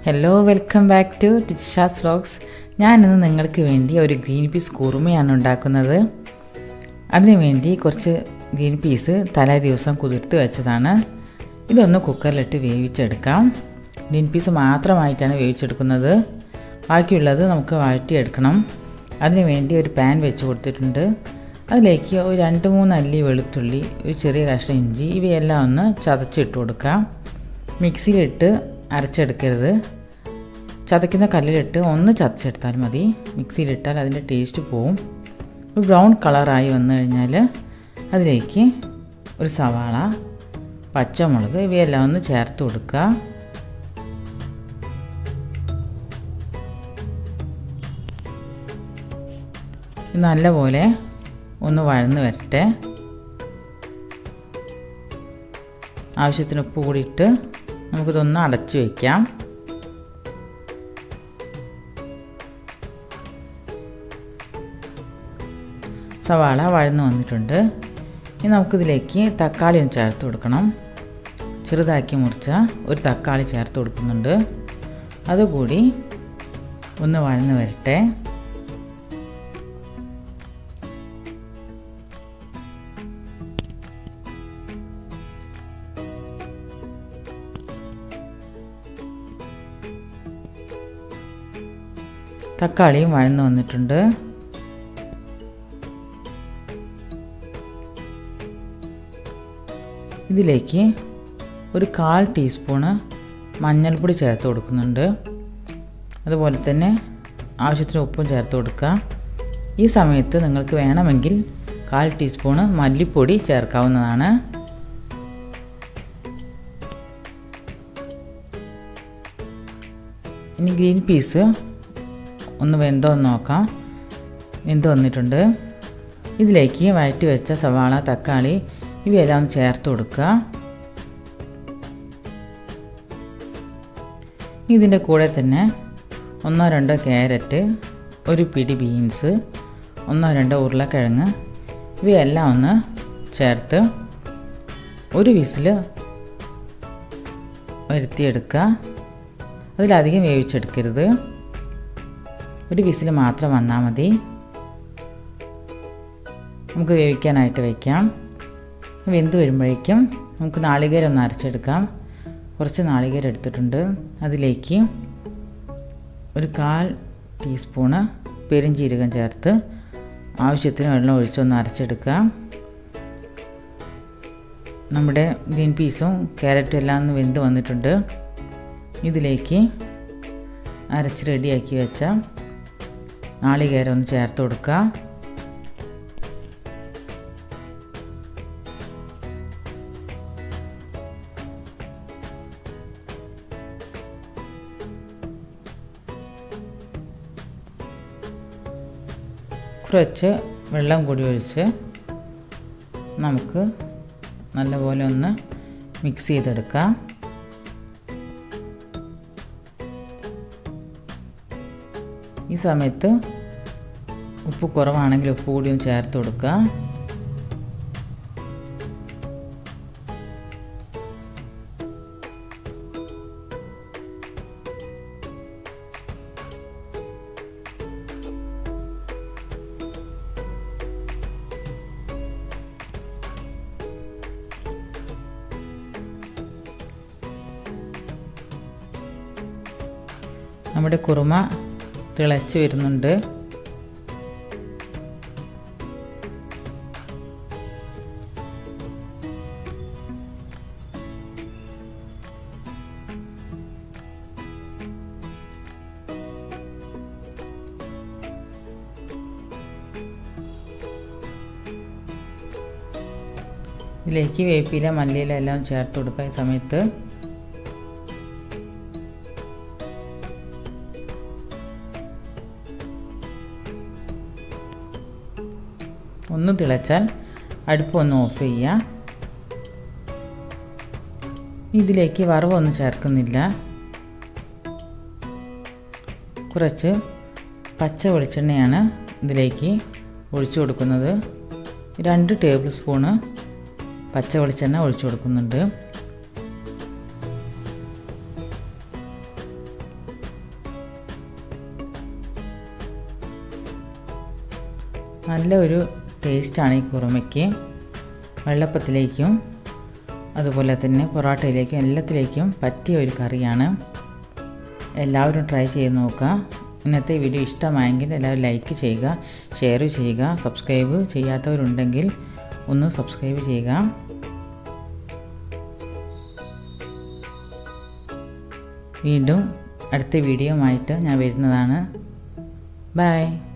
hello welcome back to Tisha's vlogs ഞാനിന്ന് നിങ്ങൾക്ക് വേണ്ടി ഒരു ഗ്രീൻ പീസ് കുറുമയാണ് ഉണ്ടാക്കുന്നത് അതിനു വേണ്ടി കുറച്ച് ഗ്രീൻ പീസ് തലേ ദിവസം കുതിർത്ത് വെച്ചതാണ് ഇതൊന്ന് കുക്കറിലിട്ട് വേവിച്ചെടുക്കാം ഗ്രീൻ പീസ് മാത്രമായിട്ടാണ് വേവിച്ചെടുക്കുന്നത് ബാക്കിയുള്ളത് നമുക്ക് വഴറ്റിയെടുക്കണം അതിനു വേണ്ടി ഒരു പാൻ വെച്ച് കൊടുത്തിട്ടുണ്ട് അതിലേക്ക് ഒരു രണ്ട് മൂന്ന് അല്ലി വെളുത്തുള്ളി ഒരു ചെറിയ കഷ്ണം ഇഞ്ചി ഇവയെല്ലാം ഒന്ന് ചതച്ചിട്ട് കൊടുക്കാം മിക്സിയിലിട്ട് അരച്ചെടുക്കരുത് ചതയ്ക്കുന്ന കല്ലിലിട്ട് ഒന്ന് ചതച്ചെടുത്താൽ മതി മിക്സിയിലിട്ടാൽ അതിൻ്റെ ടേസ്റ്റ് പോവും ബ്രൗൺ കളറായി വന്നു കഴിഞ്ഞാൽ അതിലേക്ക് ഒരു സവാള പച്ചമുളക് ഇവയെല്ലാം ഒന്ന് ചേർത്ത് കൊടുക്കുക നല്ലപോലെ ഒന്ന് വഴന്ന് വരട്ടെ ആവശ്യത്തിന് ഉപ്പ് കൂടി ഇട്ട് നമുക്കിതൊന്ന് അടച്ച് വയ്ക്കാം സവാള വഴന്ന് വന്നിട്ടുണ്ട് ഇനി നമുക്കിതിലേക്ക് തക്കാളി ഒന്ന് ചേർത്ത് കൊടുക്കണം ചെറുതാക്കി മുറിച്ച ഒരു തക്കാളി ചേർത്ത് കൊടുക്കുന്നുണ്ട് അതുകൂടി ഒന്ന് വഴന്ന് വരട്ടെ തക്കാളിയും വഴന്ന് വന്നിട്ടുണ്ട് ഇതിലേക്ക് ഒരു കാൽ ടീസ്പൂണ് മഞ്ഞൾപ്പൊടി ചേർത്ത് കൊടുക്കുന്നുണ്ട് അതുപോലെ തന്നെ ആവശ്യത്തിന് ഉപ്പും ചേർത്ത് കൊടുക്കുക ഈ സമയത്ത് നിങ്ങൾക്ക് വേണമെങ്കിൽ കാൽ ടീസ്പൂണ് മല്ലിപ്പൊടി ചേർക്കാവുന്നതാണ് ഇനി ഗ്രീൻ പീസ് ഒന്ന് വെന്തോ എന്ന് നോക്കാം വെന്ത് വന്നിട്ടുണ്ട് ഇതിലേക്ക് വഴറ്റി വെച്ച സവാള തക്കാളി ഇവയെല്ലാം ഒന്ന് ചേർത്ത് കൊടുക്കുക ഇതിൻ്റെ കൂടെ തന്നെ ഒന്നോ രണ്ടോ ക്യാരറ്റ് ഒരു പിടി ബീൻസ് ഒന്നോ രണ്ടോ ഉരുളക്കിഴങ്ങ് ഇവയെല്ലാം ഒന്ന് ചേർത്ത് ഒരു വിസിൽ വരുത്തിയെടുക്കുക അതിലധികം വേവിച്ചെടുക്കരുത് ഒരു വിസിൽ മാത്രം വന്നാൽ മതി നമുക്ക് വേവിക്കാനായിട്ട് വയ്ക്കാം വെന്ത് വരുമ്പോഴേക്കും നമുക്ക് നാളികേരം ഒന്ന് അരച്ചെടുക്കാം കുറച്ച് നാളികേരം എടുത്തിട്ടുണ്ട് അതിലേക്ക് ഒരു കാൽ ടീസ്പൂണ് പെരിഞ്ചീരകം ചേർത്ത് ആവശ്യത്തിന് വെള്ളം ഒഴിച്ചൊന്ന് അരച്ചെടുക്കുക നമ്മുടെ ഗ്രീൻ പീസും ക്യാരറ്റും എല്ലാം ഒന്ന് വെന്ത് വന്നിട്ടുണ്ട് ഇതിലേക്ക് അരച്ച് റെഡിയാക്കി വെച്ച നാളികേരം ഒന്ന് ചേർത്ത് കൊടുക്കുക കുറച്ച് വെള്ളം കൂടി ഒഴിച്ച് നമുക്ക് നല്ലപോലെ ഒന്ന് മിക്സ് ചെയ്തെടുക്കാം ഈ സമയത്ത് ഉപ്പ് കുറവാണെങ്കിൽ ഉപ്പ് കൂടി ഒന്ന് ചേർത്ത് കൊടുക്കുക നമ്മുടെ കുറുമ തിളച്ച് വരുന്നുണ്ട് ഇതിലേക്ക് വേപ്പില മല്ലിയില എല്ലാം ചേർത്ത് കൊടുക്കുക ഈ സമയത്ത് ഒന്ന് തിളച്ചാൽ അടുപ്പ് ഒന്ന് ഓഫ് ചെയ്യുക ഇതിലേക്ക് വറവൊന്നും ചേർക്കുന്നില്ല കുറച്ച് പച്ച വെളിച്ചെണ്ണയാണ് ഇതിലേക്ക് ഒഴിച്ചു കൊടുക്കുന്നത് രണ്ട് ടേബിൾ സ്പൂണ് പച്ച വെളിച്ചെണ്ണ ഒഴിച്ചു കൊടുക്കുന്നുണ്ട് നല്ല ഒരു ടേസ്റ്റാണ് ഈ കുറുമയ്ക്ക് വെള്ളപ്പത്തിലേക്കും അതുപോലെ തന്നെ പൊറോട്ടയിലേക്കും എല്ലാത്തിലേക്കും പറ്റിയ ഒരു കറിയാണ് എല്ലാവരും ട്രൈ ചെയ്ത് നോക്കുക ഇന്നത്തെ വീഡിയോ ഇഷ്ടമായെങ്കിൽ എല്ലാവരും ലൈക്ക് ചെയ്യുക ഷെയർ ചെയ്യുക സബ്സ്ക്രൈബ് ചെയ്യാത്തവരുണ്ടെങ്കിൽ ഒന്ന് സബ്സ്ക്രൈബ് ചെയ്യുക വീണ്ടും അടുത്ത വീഡിയോ ആയിട്ട് ഞാൻ വരുന്നതാണ് ബൈ